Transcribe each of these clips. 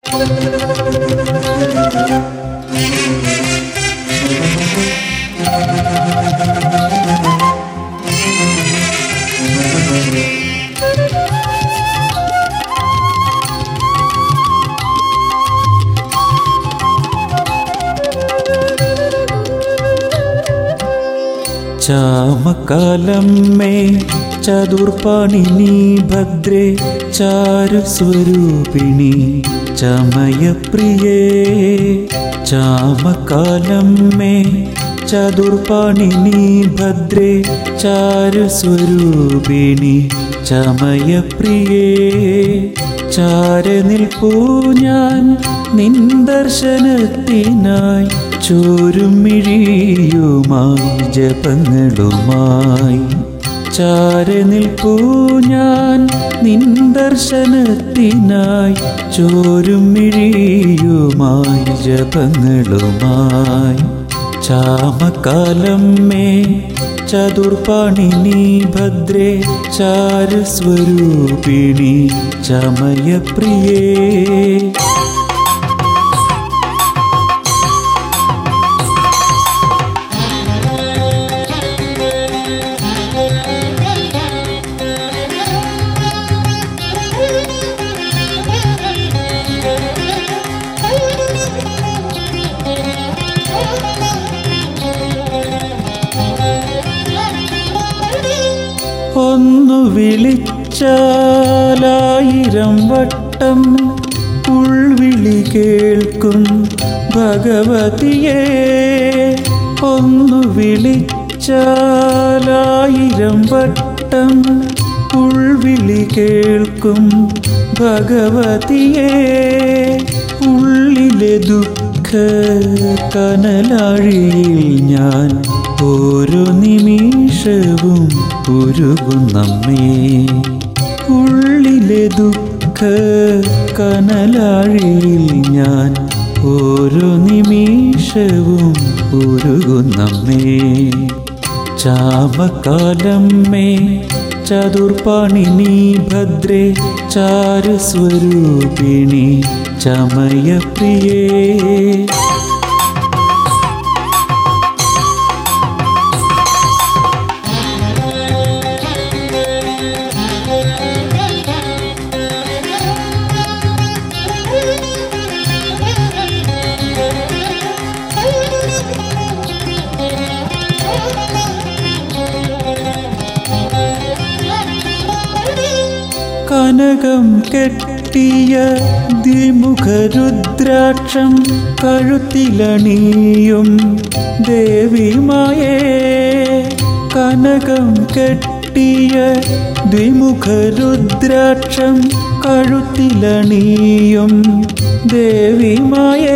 ചാമക്കാലമ്മേ ചതുർപ്പാണിനി ഭദ്രേ ചാരുസ്വരൂപിണി ചമയപ്രിയേ ചാമക്കാലമ്മേ ചതുർപ്പാണിനി ഭദ്രേ ചാരുസ്വരൂപിണി ചമയപ്രിയേ ചാര നിൽപ്പൂ ഞാൻ നിൻ ദർശനത്തിനായി ചോരും മിഴിയുമായി ജപങ്ങളുമായി ചാര നിൽപ്പൂ ഞാൻ നിൻ ദർശനത്തിനായി ചോരും മിഴിയുമായി ജപങ്ങളുമായി ചാമക്കാലമ്മേ ചതുർപ്പാണിനി ഭദ്രേ ചാരുസ്വരൂപിണി ചമയപ്രിയേ ഒന്നു വിളിച്ചാലായിരം വട്ടം ഉൾവിളി കേൾക്കും ഭഗവതിയെ ഒന്നു വിളിച്ചാലായിരം വട്ടം ഉൾവിളി കേൾക്കും ഭഗവതിയെ ഉള്ളിലെ ദുഃഖ കനലാഴിയിൽ ഞാൻ ഓരോ നിമിഷവും ഉരുകുന്നമ്മേ ഉള്ളിലെ ദുഃഖ കനലാഴിയിൽ ഞാൻ ഓരോ നിമിഷവും ഉരുകുന്നമ്മേ ചാമക്കാലമ്മേ ചതുർപ്പാണിനി ഭദ്രേ ചാരുസ്വരൂപിണി ചമയപ്രിയേ കനകം കെട്ടിയ ദ്വിമുഖരുദ്രാക്ഷം കഴുത്തിലണിയും ദേവിമായേ കനകം കെട്ടിയ ദ്വിമുഖരുദ്രാക്ഷം കഴുത്തിലണിയും ദേവിമായേ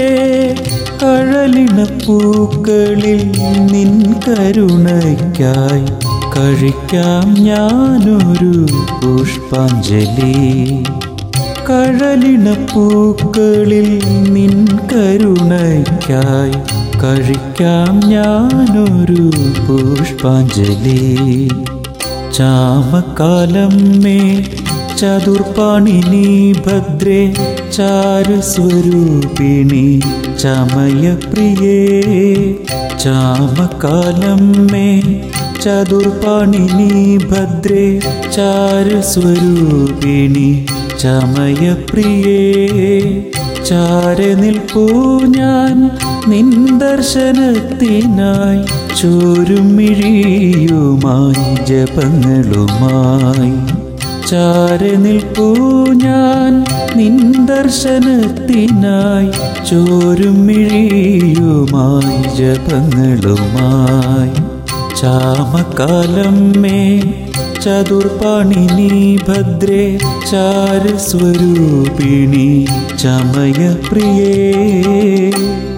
കഴലിണപ്പൂക്കളിൽ നിൻ കരുണയ്ക്കായി കഴിക്കാം ഞാനൊരു പുഷ്പാഞ്ജലി കഴലിണപ്പൂക്കളിൽ നിൻ കരുണയ്ക്കായി കഴിക്കാം ഞാനൊരു പുഷ്പാഞ്ജലി ചാമക്കാലമ്മേ ചതുർപ്പാണിനി ഭദ്രേ ചാരുസ്വരൂപിണി ചമയപ്രിയേ ചാമക്കാലമ്മേ ചതുർപ്പാണിനി ഭദ്രേ ചാരുസ്വരൂപിണി ചമയപ്രിയേ ചാര നിൽപ്പൂ ഞാൻ നിൻ ദർശനത്തിനായി ചോരും മിഴിയുമായി ജപങ്ങളുമായി ചാര നിൽപ്പൂ ഞാൻ നിൻ ദർശനത്തിനായി ചോരും മിഴിയുമായി ജപങ്ങളുമായി ചാമക്കാലമ്മേ ചതുർപ്പാണിനി ഭദ്രേ ചാരുസ്വരൂപിണി ചമയപ്രിയേ